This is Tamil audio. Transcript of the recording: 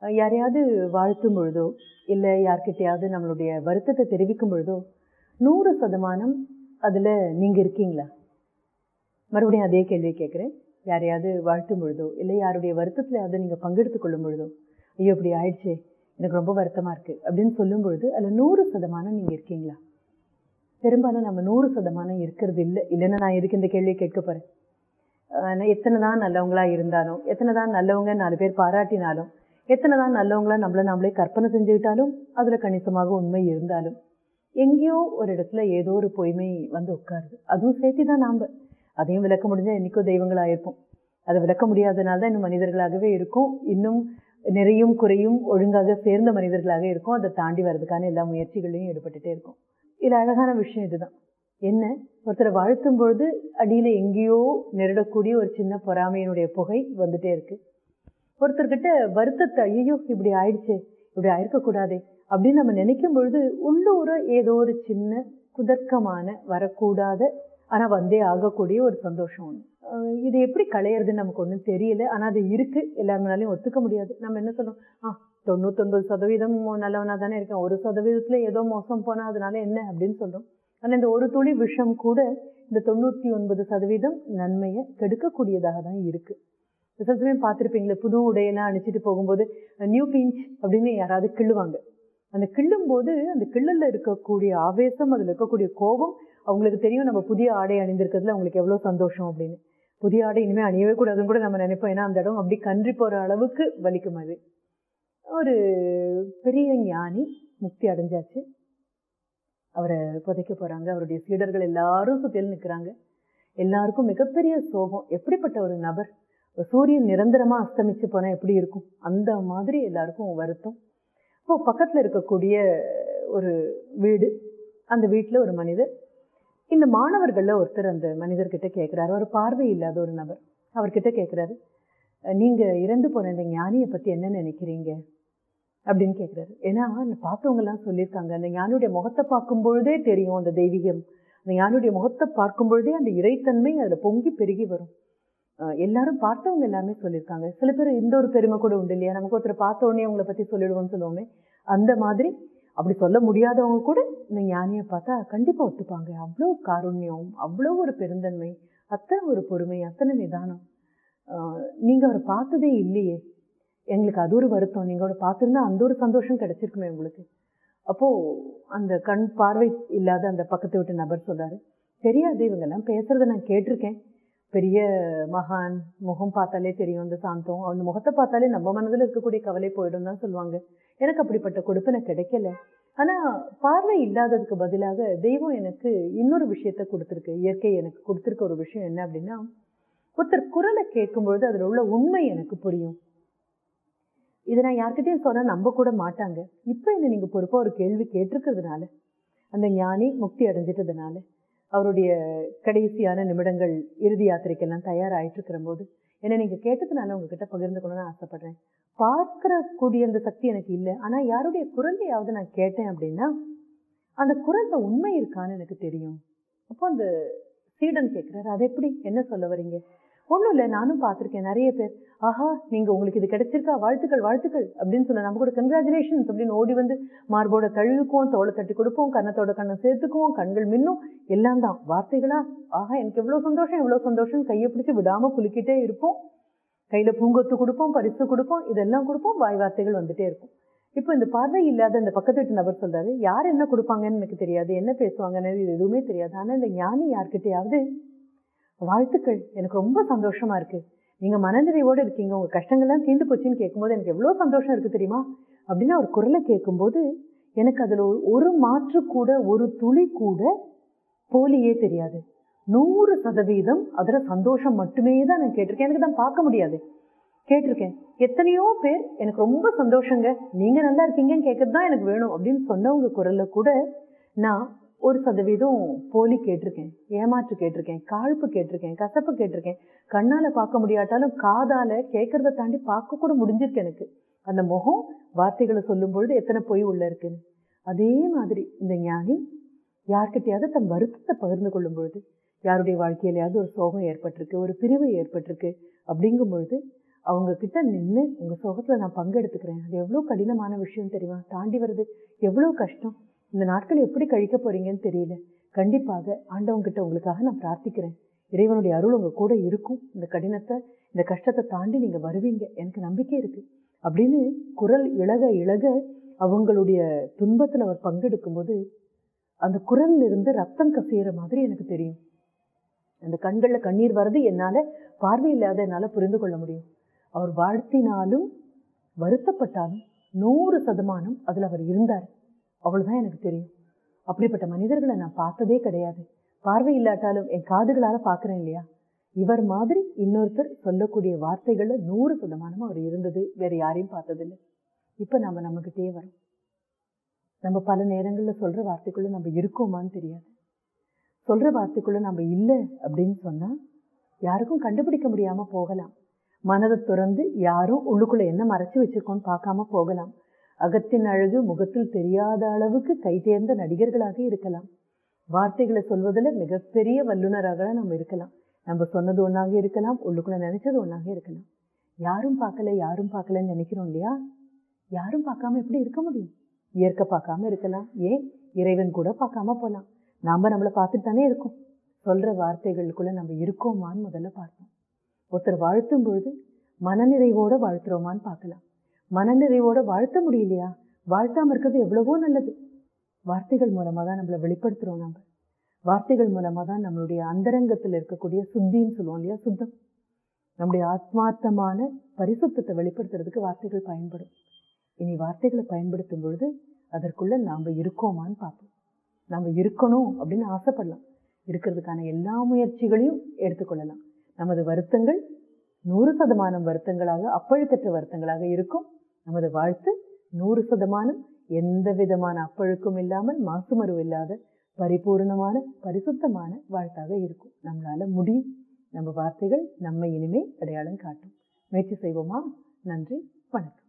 அஹ் யாரையாவது வாழ்த்தும் பொழுதோ இல்லை யார்கிட்டயாவது நம்மளுடைய வருத்தத்தை தெரிவிக்கும் பொழுதோ நூறு சதமானம் அதில் நீங்கள் இருக்கீங்களா மறுபடியும் அதே கேள்வியை கேட்குறேன் யாரையாவது வாழ்த்தும் பொழுதோ இல்லை யாருடைய வருத்தத்தில் அதை நீங்கள் பங்கெடுத்து கொள்ளும் பொழுதோ ஐயோ இப்படி ஆயிடுச்சே எனக்கு ரொம்ப வருத்தமாக இருக்குது அப்படின்னு சொல்லும் பொழுது அதில் நூறு சதமானம் நீங்கள் இருக்கீங்களா பெரும்பாலும் நம்ம நூறு சதமானம் இருக்கிறது இல்லை இல்லைன்னா நான் எதுக்கு இந்த கேள்வியை கேட்க போகிறேன் நான் எத்தனை தான் நல்லவங்களா இருந்தாலும் எத்தனை தான் நல்லவங்க நாலு பேர் பாராட்டினாலும் எத்தனை தான் நல்லவங்களா நம்மளை நாமளே கற்பனை செஞ்சுக்கிட்டாலும் அதில் கணிசமாக உண்மை இருந்தாலும் எங்கேயோ ஒரு இடத்துல ஏதோ ஒரு பொய்மை வந்து உட்காருது அதுவும் சேர்த்து தான் நாம் அதையும் விளக்க முடிஞ்சால் என்றைக்கோ தெய்வங்களாக இருப்போம் அதை விளக்க முடியாதனால தான் இன்னும் மனிதர்களாகவே இருக்கும் இன்னும் நிறையும் குறையும் ஒழுங்காக சேர்ந்த மனிதர்களாக இருக்கும் அதை தாண்டி வர்றதுக்கான எல்லா முயற்சிகளையும் ஈடுபட்டுட்டே இருக்கும் இதில் அழகான விஷயம் இதுதான் என்ன ஒருத்தரை வாழ்த்தும் பொழுது அடியில் எங்கேயோ நெருடக்கூடிய ஒரு சின்ன பொறாமையினுடைய புகை வந்துட்டே இருக்கு ஒருத்தர்கிட்ட வருத்தத்தை ஐயோ இப்படி ஆயிடுச்சே இப்படி ஆயிருக்கக்கூடாதே அப்படின்னு நம்ம நினைக்கும் பொழுது உள்ளூர ஏதோ ஒரு சின்ன குதர்க்கமான வரக்கூடாத ஆனால் வந்தே ஆகக்கூடிய ஒரு சந்தோஷம் ஒன்று அஹ் இது எப்படி களையிறதுன்னு நமக்கு ஒன்றும் தெரியல ஆனால் அது இருக்கு எல்லாருனாலையும் ஒத்துக்க முடியாது நம்ம என்ன சொல்றோம் ஆ தொண்ணூத்தொன்பது சதவீதம் நல்லவனா தானே இருக்கேன் ஒரு சதவீதத்தில் ஏதோ மோசம் போனால் அதனால என்ன அப்படின்னு சொல்றோம் ஆனால் இந்த ஒரு துளி விஷம் கூட இந்த தொண்ணூற்றி ஒன்பது சதவீதம் நன்மையை கெடுக்கக்கூடியதாக தான் இருக்கு சில சமயம் பார்த்துருப்பீங்களே புது உடையெல்லாம் அணிச்சிட்டு போகும்போது நியூ பிஞ்ச் அப்படின்னு யாராவது கிள்ளுவாங்க அந்த கிள்ளும் போது அந்த கிள்ளல்ல இருக்கக்கூடிய ஆவேசம் அதில் இருக்கக்கூடிய கோபம் அவங்களுக்கு தெரியும் நம்ம புதிய ஆடை அணிந்திருக்கிறதுல அவங்களுக்கு எவ்வளோ சந்தோஷம் அப்படின்னு புதிய ஆடை இனிமேல் அணியவே கூடாதுன்னு கூட நம்ம நினைப்போம் ஏன்னா அந்த இடம் அப்படி கன்றி போகிற அளவுக்கு வலிக்கும் அது ஒரு பெரிய ஞானி முக்தி அடைஞ்சாச்சு அவரை புதைக்க போகிறாங்க அவருடைய சீடர்கள் எல்லாரும் சுற்றில் நிற்கிறாங்க எல்லாருக்கும் மிகப்பெரிய சோகம் எப்படிப்பட்ட ஒரு நபர் சூரியன் நிரந்தரமாக அஸ்தமிச்சு போனால் எப்படி இருக்கும் அந்த மாதிரி எல்லாருக்கும் வருத்தம் இப்போ பக்கத்தில் இருக்கக்கூடிய ஒரு வீடு அந்த வீட்டில் ஒரு மனிதர் இந்த மாணவர்களில் ஒருத்தர் அந்த மனிதர்கிட்ட கேட்குறாரு ஒரு பார்வை இல்லாத ஒரு நபர் அவர்கிட்ட கேட்குறாரு நீங்கள் இறந்து போன இந்த ஞானியை பற்றி என்ன நினைக்கிறீங்க அப்படின்னு கேட்குறாரு ஏன்னா அந்த பார்த்தவங்கெல்லாம் சொல்லியிருக்காங்க அந்த ஞானியுடைய முகத்தை பார்க்கும் பொழுதே தெரியும் அந்த தெய்வீகம் அந்த ஞானியுடைய முகத்தை பார்க்கும் பொழுதே அந்த இறைத்தன்மை அதில் பொங்கி பெருகி வரும் அஹ் எல்லாரும் பார்த்தவங்க எல்லாமே சொல்லியிருக்காங்க சில பேர் இந்த ஒரு பெருமை கூட உண்டு இல்லையா நமக்கு ஒருத்தர் பார்த்த உடனே அவங்கள பற்றி சொல்லிடுவோம்னு சொல்லுவோமே அந்த மாதிரி அப்படி சொல்ல முடியாதவங்க கூட இந்த ஞானியை பார்த்தா கண்டிப்பாக ஒத்துப்பாங்க அவ்வளோ காருண்யம் அவ்வளோ ஒரு பெருந்தன்மை அத்தனை ஒரு பொறுமை அத்தனை நிதானம் நீங்கள் அவரை பார்த்ததே இல்லையே எங்களுக்கு அது ஒரு வருத்தம் நீங்கள் அவரை பார்த்துருந்தா அந்த ஒரு சந்தோஷம் கிடைச்சிருக்குமே உங்களுக்கு அப்போது அந்த கண் பார்வை இல்லாத அந்த பக்கத்து விட்டு நபர் சொல்றாரு தெரியாது இவங்கெல்லாம் பேசுறத நான் கேட்டிருக்கேன் பெரிய மகான் முகம் பார்த்தாலே தெரியும் அந்த சாந்தம் அந்த முகத்தை பார்த்தாலே நம்ம மனதில் இருக்கக்கூடிய கவலை போயிடும் தான் சொல்லுவாங்க எனக்கு அப்படிப்பட்ட கொடுப்பினை கிடைக்கல ஆனால் பார்வை இல்லாததுக்கு பதிலாக தெய்வம் எனக்கு இன்னொரு விஷயத்த கொடுத்துருக்கு இயற்கை எனக்கு கொடுத்துருக்க ஒரு விஷயம் என்ன அப்படின்னா ஒருத்தர் குரலை கேட்கும்பொழுது அதில் உள்ள உண்மை எனக்கு புரியும் இதை நான் யார்கிட்டயும் சொன்னால் நம்ப கூட மாட்டாங்க இப்போ என்ன நீங்கள் பொறுப்பாக ஒரு கேள்வி கேட்டிருக்கிறதுனால அந்த ஞானி முக்தி அடைஞ்சிட்டதுனால அவருடைய கடைசியான நிமிடங்கள் இறுதி யாத்திரைக்கெல்லாம் தயாராகிட்டு இருக்கிற போது என்னை நீங்கள் கேட்டதுனால உங்ககிட்ட பகிர்ந்துக்கணும்னு ஆசைப்படுறேன் பார்க்கிற கூடிய அந்த சக்தி எனக்கு இல்லை ஆனால் யாருடைய குரலையாவது நான் கேட்டேன் அப்படின்னா அந்த குரல்ல உண்மை இருக்கான்னு எனக்கு தெரியும் அப்போ அந்த சீடன் கேட்குறாரு அது எப்படி என்ன சொல்ல வரீங்க ஒன்றும் இல்லை நானும் பார்த்துருக்கேன் நிறைய பேர் ஆஹா நீங்கள் உங்களுக்கு இது கிடைச்சிருக்கா வாழ்த்துக்கள் வாழ்த்துக்கள் அப்படின்னு சொல்ல நம்ம கூட கங்க்ராச்சுலேஷன்ஸ் அப்படின்னு ஓடி வந்து மார்போட தழுவுக்குவோம் தோலை தட்டி கொடுப்போம் கன்னத்தோட கண்ணை சேர்த்துக்குவோம் கண்கள் மின்னும் எல்லாம் தான் வார்த்தைகளா ஆஹா எனக்கு எவ்வளோ சந்தோஷம் எவ்வளோ சந்தோஷம் கையை பிடிச்சி விடாமல் குலுக்கிட்டே இருப்போம் கையில் பூங்கொத்து கொடுப்போம் பரிசு கொடுப்போம் இதெல்லாம் கொடுப்போம் வாய் வார்த்தைகள் வந்துட்டே இருக்கும் இப்போ இந்த பார்வை இல்லாத இந்த பக்கத்து வீட்டு நபர் சொல்றாரு யார் என்ன கொடுப்பாங்கன்னு எனக்கு தெரியாது என்ன பேசுவாங்கன்னு இது எதுவுமே தெரியாது ஆனால் இந்த ஞானி யார்கிட்டயாவது வாழ்த்துக்கள் எனக்கு ரொம்ப சந்தோஷமா இருக்கு நீங்க மனநிறைவோடு இருக்கீங்க உங்க கஷ்டங்கள்லாம் தீர்ந்து போச்சுன்னு கேட்கும்போது எனக்கு எவ்வளோ சந்தோஷம் இருக்கு தெரியுமா அப்படின்னு அவர் குரலை கேட்கும்போது எனக்கு அதில் ஒரு மாற்று கூட ஒரு துளி கூட போலியே தெரியாது நூறு சதவீதம் அதில் சந்தோஷம் மட்டுமே தான் நான் கேட்டிருக்கேன் எனக்கு தான் பார்க்க முடியாது கேட்டிருக்கேன் எத்தனையோ பேர் எனக்கு ரொம்ப சந்தோஷங்க நீங்க நல்லா இருக்கீங்கன்னு கேட்கறது தான் எனக்கு வேணும் அப்படின்னு சொன்னவங்க குரல்ல கூட நான் ஒரு சதவீதம் போலி கேட்டிருக்கேன் ஏமாற்று கேட்டிருக்கேன் காழ்ப்பு கேட்டிருக்கேன் கசப்பு கேட்டிருக்கேன் கண்ணால பார்க்க முடியாட்டாலும் காதால கேட்கறத தாண்டி பார்க்க கூட முடிஞ்சிருக்கு எனக்கு அந்த முகம் வார்த்தைகளை சொல்லும் பொழுது எத்தனை பொய் உள்ள இருக்குன்னு அதே மாதிரி இந்த ஞானி யார்கிட்டயாவது தன் வருத்தத்தை பகிர்ந்து கொள்ளும் பொழுது யாருடைய வாழ்க்கையிலையாவது ஒரு சோகம் ஏற்பட்டிருக்கு ஒரு பிரிவு ஏற்பட்டிருக்கு அப்படிங்கும் பொழுது அவங்க கிட்ட நின்று உங்க சோகத்துல நான் பங்கெடுத்துக்கிறேன் அது எவ்வளோ கடினமான விஷயம் தெரியுமா தாண்டி வருது எவ்வளோ கஷ்டம் இந்த நாட்கள் எப்படி கழிக்க போறீங்கன்னு தெரியல கண்டிப்பாக ஆண்டவங்க கிட்ட உங்களுக்காக நான் பிரார்த்திக்கிறேன் இறைவனுடைய அருள் உங்க கூட இருக்கும் இந்த கடினத்தை இந்த கஷ்டத்தை தாண்டி நீங்க வருவீங்க எனக்கு நம்பிக்கை இருக்கு அப்படின்னு குரல் இழக இழக அவங்களுடைய துன்பத்துல அவர் பங்கெடுக்கும் போது அந்த குரல்ல இருந்து ரத்தம் கசியிற மாதிரி எனக்கு தெரியும் அந்த கண்கள்ல கண்ணீர் வர்றது என்னால பார்வை இல்லாத என்னால புரிந்து கொள்ள முடியும் அவர் வாழ்த்தினாலும் வருத்தப்பட்டாலும் நூறு சதமானம் அதுல அவர் இருந்தார் அவ்வளவுதான் எனக்கு தெரியும் அப்படிப்பட்ட மனிதர்களை நான் பார்த்ததே கிடையாது பார்வை இல்லாட்டாலும் என் காதுகளால பார்க்கிறேன் இல்லையா இவர் மாதிரி இன்னொருத்தர் சொல்லக்கூடிய வார்த்தைகள்ல நூறு சதமானம் அவர் இருந்தது வேற யாரையும் பார்த்ததில்லை இப்ப நம்ம நம்மகிட்டயே வரோம் நம்ம பல நேரங்கள்ல சொல்ற வார்த்தைக்குள்ள நம்ம இருக்கோமான்னு தெரியாது சொல்ற வார்த்தைக்குள்ள நம்ம இல்லை அப்படின்னு சொன்னா யாருக்கும் கண்டுபிடிக்க முடியாம போகலாம் மனதை துறந்து யாரும் உள்ளுக்குள்ள என்ன மறைச்சு வச்சிருக்கோம்னு பார்க்காம போகலாம் அகத்தின் அழகு முகத்தில் தெரியாத அளவுக்கு கை தேர்ந்த நடிகர்களாக இருக்கலாம் வார்த்தைகளை சொல்வதில் மிகப்பெரிய வல்லுநராக நம்ம இருக்கலாம் நம்ம சொன்னது ஒன்றாக இருக்கலாம் உள்ளுக்குள்ள நினைச்சது ஒன்றாக இருக்கலாம் யாரும் பார்க்கல யாரும் பார்க்கலன்னு நினைக்கிறோம் இல்லையா யாரும் பார்க்காம எப்படி இருக்க முடியும் இயற்கை பார்க்காம இருக்கலாம் ஏன் இறைவன் கூட பார்க்காம போகலாம் நாம நம்மளை பார்த்துட்டு தானே இருக்கோம் சொல்ற வார்த்தைகளுக்குள்ள நம்ம இருக்கோமான்னு முதல்ல பார்ப்போம் ஒருத்தர் வாழ்த்தும் பொழுது மனநிறைவோட வாழ்த்துறோமான்னு பார்க்கலாம் மனநிறைவோட வாழ்த்த முடியலையா வாழ்த்தாம இருக்கிறது எவ்வளவோ நல்லது வார்த்தைகள் மூலமா தான் நம்மளை வெளிப்படுத்துறோம் நம்ம வார்த்தைகள் மூலமா தான் நம்மளுடைய அந்தரங்கத்தில் இருக்கக்கூடிய சுத்தின்னு சொல்லுவோம் இல்லையா சுத்தம் நம்முடைய ஆத்மார்த்தமான பரிசுத்தத்தை வெளிப்படுத்துறதுக்கு வார்த்தைகள் பயன்படும் இனி வார்த்தைகளை பயன்படுத்தும் பொழுது அதற்குள்ள நாம இருக்கோமான்னு பார்ப்போம் நாம இருக்கணும் அப்படின்னு ஆசைப்படலாம் இருக்கிறதுக்கான எல்லா முயற்சிகளையும் எடுத்துக்கொள்ளலாம் நமது வருத்தங்கள் நூறு சதமானம் வருத்தங்களாக அப்பழுக்கற்ற வருத்தங்களாக இருக்கும் நமது வாழ்த்து நூறு சதமானம் எந்த விதமான அப்பழுக்கும் இல்லாமல் மாசுமருவு இல்லாத பரிபூர்ணமான பரிசுத்தமான வாழ்த்தாக இருக்கும் நம்மளால முடியும் நம்ம வார்த்தைகள் நம்மை இனிமே அடையாளம் காட்டும் முயற்சி செய்வோமா நன்றி வணக்கம்